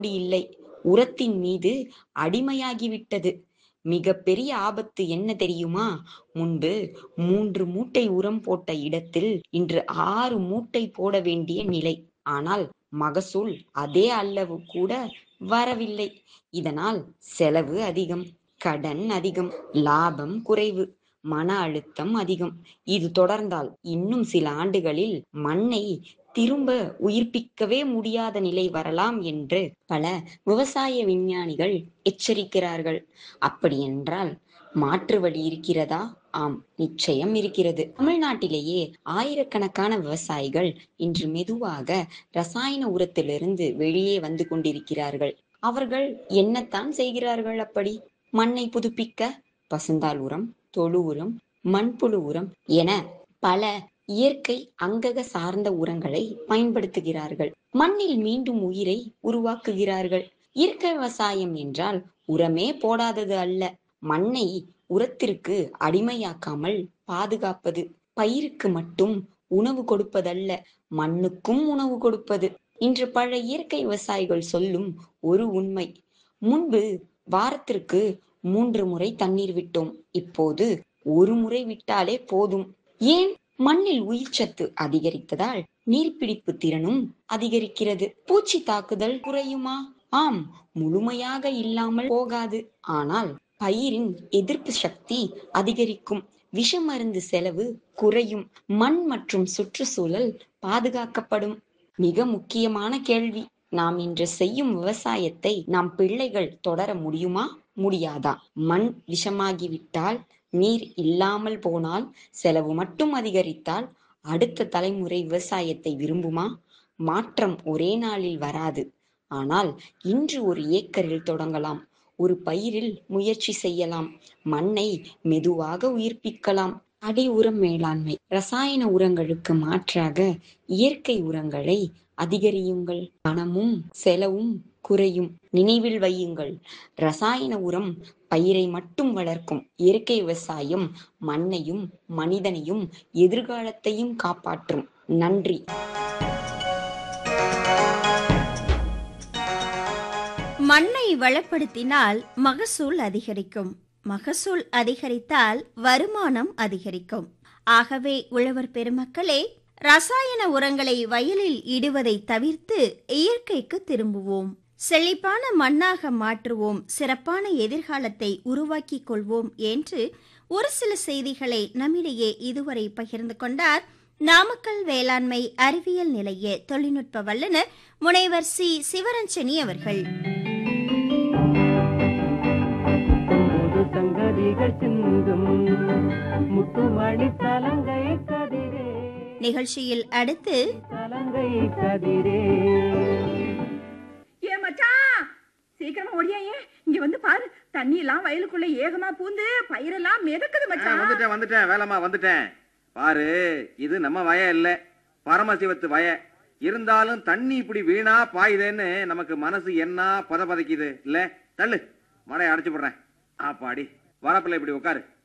இல்லை உரத்தின் மீது அடிமையாகிவிட்டது மிகப்பெரிய ஆபத்து என்ன தெரியுமா முன்பு மூன்று மூட்டை உரம் போட்ட இடத்தில் இன்று ஆறு மூட்டை போட வேண்டிய நிலை ஆனால் மகசூல் அதே அளவு கூட வரவில்லை இதனால் செலவு அதிகம் கடன் அதிகம் லாபம் குறைவு மன அழுத்தம் அதிகம் இது தொடர்ந்தால் இன்னும் சில ஆண்டுகளில் மண்ணை திரும்ப உயிர்ப்பிக்கவே முடியாத நிலை வரலாம் என்று பல விவசாய விஞ்ஞானிகள் எச்சரிக்கிறார்கள் அப்படி என்றால் மாற்று வழி இருக்கிறதா ஆம் நிச்சயம் இருக்கிறது தமிழ்நாட்டிலேயே ஆயிரக்கணக்கான விவசாயிகள் இன்று மெதுவாக ரசாயன உரத்திலிருந்து வெளியே வந்து கொண்டிருக்கிறார்கள் அவர்கள் என்னத்தான் செய்கிறார்கள் அப்படி மண்ணை புதுப்பிக்க பசுந்தாள் உரம் தொழு உரம் மண்புழு உரம் என பல இயற்கை அங்கக சார்ந்த உரங்களை பயன்படுத்துகிறார்கள் மண்ணில் மீண்டும் உயிரை உருவாக்குகிறார்கள் இயற்கை விவசாயம் என்றால் உரமே போடாதது அல்ல மண்ணை உரத்திற்கு அடிமையாக்காமல் பாதுகாப்பது பயிருக்கு மட்டும் உணவு கொடுப்பதல்ல மண்ணுக்கும் உணவு கொடுப்பது இன்று பல இயற்கை விவசாயிகள் சொல்லும் ஒரு உண்மை முன்பு வாரத்திற்கு மூன்று முறை தண்ணீர் விட்டோம் இப்போது ஒரு முறை விட்டாலே போதும் ஏன் மண்ணில் உயிர்ச்சத்து அதிகரித்ததால் நீர்பிடிப்பு திறனும் அதிகரிக்கிறது பூச்சி தாக்குதல் குறையுமா ஆம் முழுமையாக இல்லாமல் போகாது ஆனால் பயிரின் எதிர்ப்பு சக்தி அதிகரிக்கும் விஷ மருந்து செலவு குறையும் மண் மற்றும் சுற்றுச்சூழல் பாதுகாக்கப்படும் மிக முக்கியமான கேள்வி நாம் இன்று செய்யும் விவசாயத்தை நம் பிள்ளைகள் தொடர முடியுமா முடியாதா மண் விஷமாகிவிட்டால் நீர் இல்லாமல் போனால் செலவு மட்டும் அதிகரித்தால் அடுத்த தலைமுறை விவசாயத்தை விரும்புமா மாற்றம் ஒரே நாளில் வராது ஆனால் இன்று ஒரு ஏக்கரில் தொடங்கலாம் ஒரு பயிரில் முயற்சி செய்யலாம் மண்ணை மெதுவாக உயிர்ப்பிக்கலாம் அடி உரம் மேலாண்மை ரசாயன உரங்களுக்கு மாற்றாக இயற்கை உரங்களை அதிகரியுங்கள் பணமும் செலவும் குறையும் நினைவில் வையுங்கள் ரசாயன உரம் பயிரை மட்டும் வளர்க்கும் இயற்கை விவசாயம் மண்ணையும் மனிதனையும் எதிர்காலத்தையும் காப்பாற்றும் நன்றி மண்ணை வளப்படுத்தினால் மகசூல் அதிகரிக்கும் மகசூல் அதிகரித்தால் வருமானம் அதிகரிக்கும் ஆகவே உழவர் பெருமக்களே ரசாயன உரங்களை வயலில் இடுவதை தவிர்த்து இயற்கைக்கு திரும்புவோம் செழிப்பான மண்ணாக மாற்றுவோம் சிறப்பான எதிர்காலத்தை உருவாக்கிக் கொள்வோம் என்று ஒரு சில செய்திகளை நம்மிடையே இதுவரை பகிர்ந்து கொண்டார் நாமக்கல் வேளாண்மை அறிவியல் நிலைய தொழில்நுட்ப வல்லுநர் முனைவர் சி சிவரஞ்சனி அவர்கள் புது சங்கதிகள் சிந்தும் முத்துமணி தலங்கை கதிரே நிகழ்ச்சியில் அடுத்து தலங்கை கதிரே ஏ மச்சான் சீக்கிரமா ஓடியாயே இங்க வந்து பாரு தண்ணி எல்லாம் வயலுக்குள்ள ஏகமா பூந்து பயிரெல்லாம் மிதக்குது ஆ, மச்சான் வந்துட்டேன் வந்துட்டேன் வேலைம்மா வந்துட்டேன் பாரு இது நம்ம வய இல்ல பரமசிவத்து வய இருந்தாலும் தண்ணி இப்படி வீணா பாயுதேன்னு நமக்கு மனசு என்ன பத பதைக்குது இல்ல தள்ளு மழையை அடைச்சு போடுறேன் ஆப்பாடி வரப்பில்ல இப்படி உட்காரு